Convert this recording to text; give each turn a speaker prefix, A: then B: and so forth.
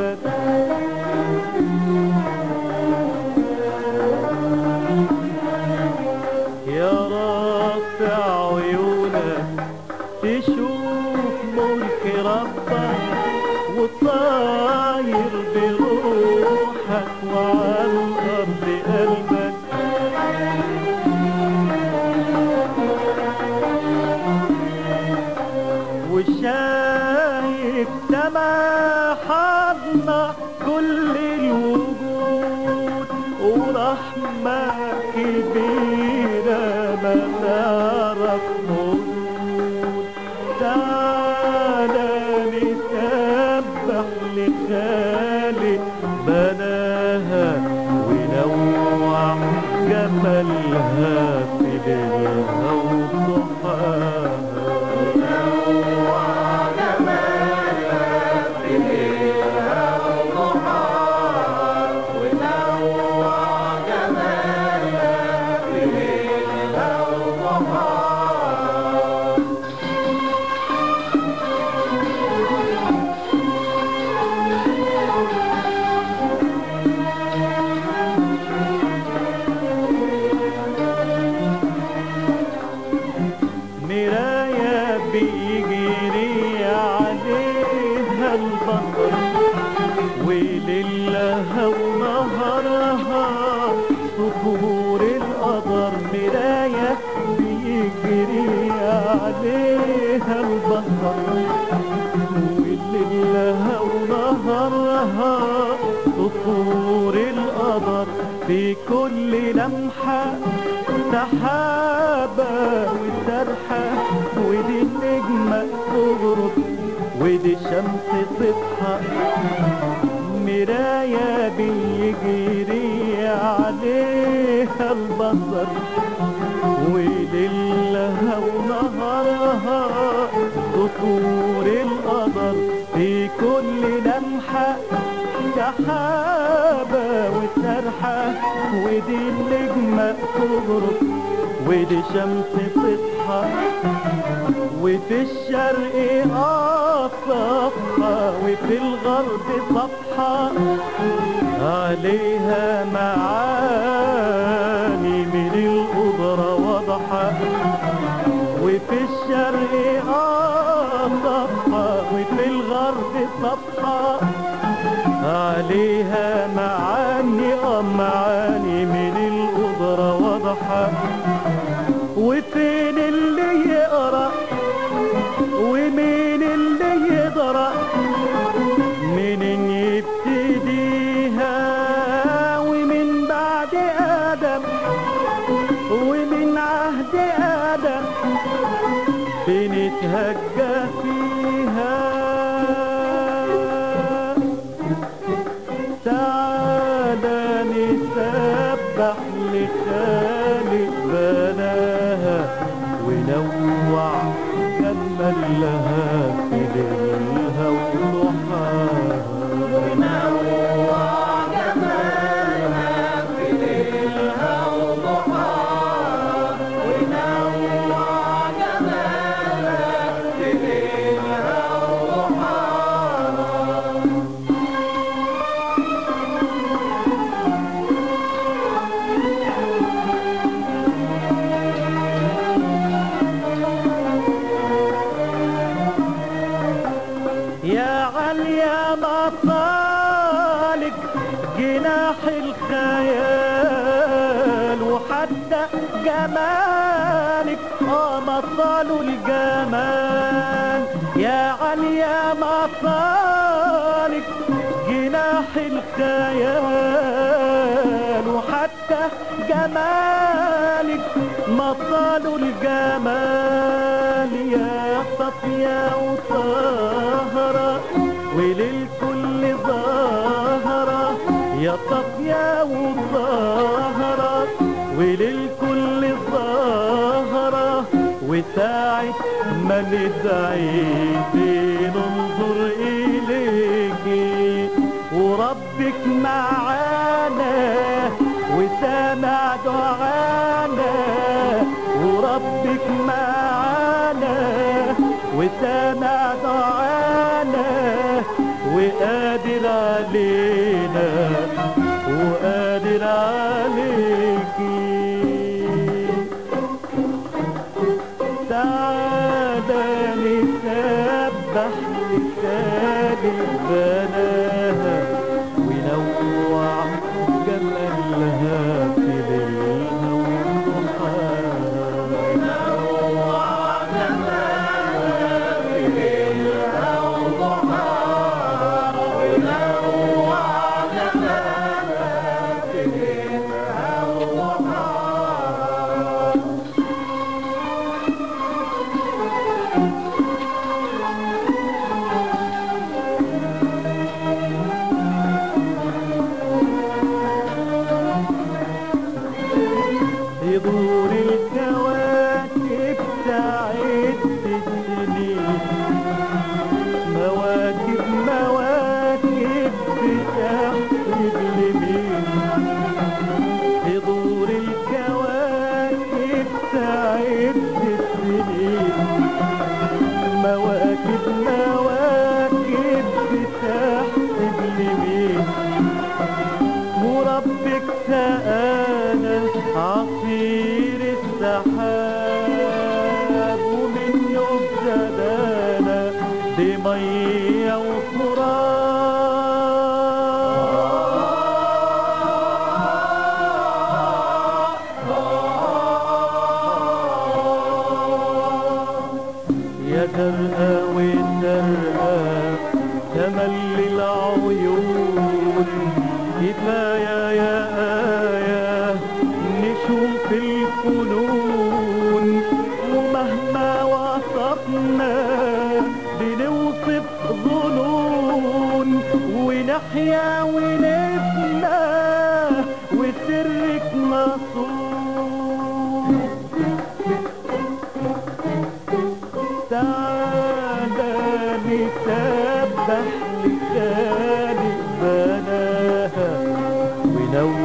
A: الأبد يا رافع عيونك تشوف ملك ربك وطاير بروحك وعلى الأرض قلبك وشايف سما حضنا كل الوجود ورحمة كبيرة ما تعرف حدود تعالى نسبح لخالق بناها ونوع جمالها في ليلها وضحاها مراية بيجري عليها البطل وليلها ونهارها صخور القدر مراية بيجري عليها البطل وليلها ونهارها صخور القدر في كل لمحة سحابة وسرحة ودي النجمة تغرب ودي الشمس تصحى مراية بيجري عليها البصر وليلها ونهارها ذكور القدر في كل لمحة سحابة وسرحة ودي النجمة تغرب ودي شمس تصحى وفي الشرق صفحة وفي الغرب صفحة عليها معاني من القدرة واضحة وفي الشرق صفحة وفي الغرب صفحة عليها معاني اه معاني من القدرة واضحة وفين اللي يقرأ ومين اللي يقرأ منين يبتديها ومن بعد آدم ومن عهد آدم بنتهجى فيها تعالى نسبح لخالق بناها ونوع جمال لها في ليلها وضحاها يا عليا مطالك جناح الخيال وحتى جمالك اه مطال الجمال يا عليا مطالك جناح الخيال وحتى جمالك مطال الجمال يا صفية وطهرة وللكل ظاهرة يا صفية وطهرة وللكل ظاهرة وساعة ما ندعي ننظر إليكي وربك معانا وسامع دعانا وربك معانا وسامع دعانا وقادر علينا وقادر عليكي تعالى نسبح لسان البناها ونوع جمالها في ليلها وضحاها نوع جمالها في ليلها وضحاها ونوع جمالها في ليلها وضحاها يدور الكواكب تعد السنين مواكب مواكب بتحسب لمين يدور الكواكب تعد السنين مواكب مواكب بتحسب لمين وربك سقانا عصير السحاب ومنه ابتدانا بمية وتراب يا زرقاء وزرقاء تملي العيون كفاية يا آية نشوف الفنون ومهما وصفنا بنوصف ظنون ونحيا ونفنى وسرك مصون تعالى نسبح لسان بناها ونوع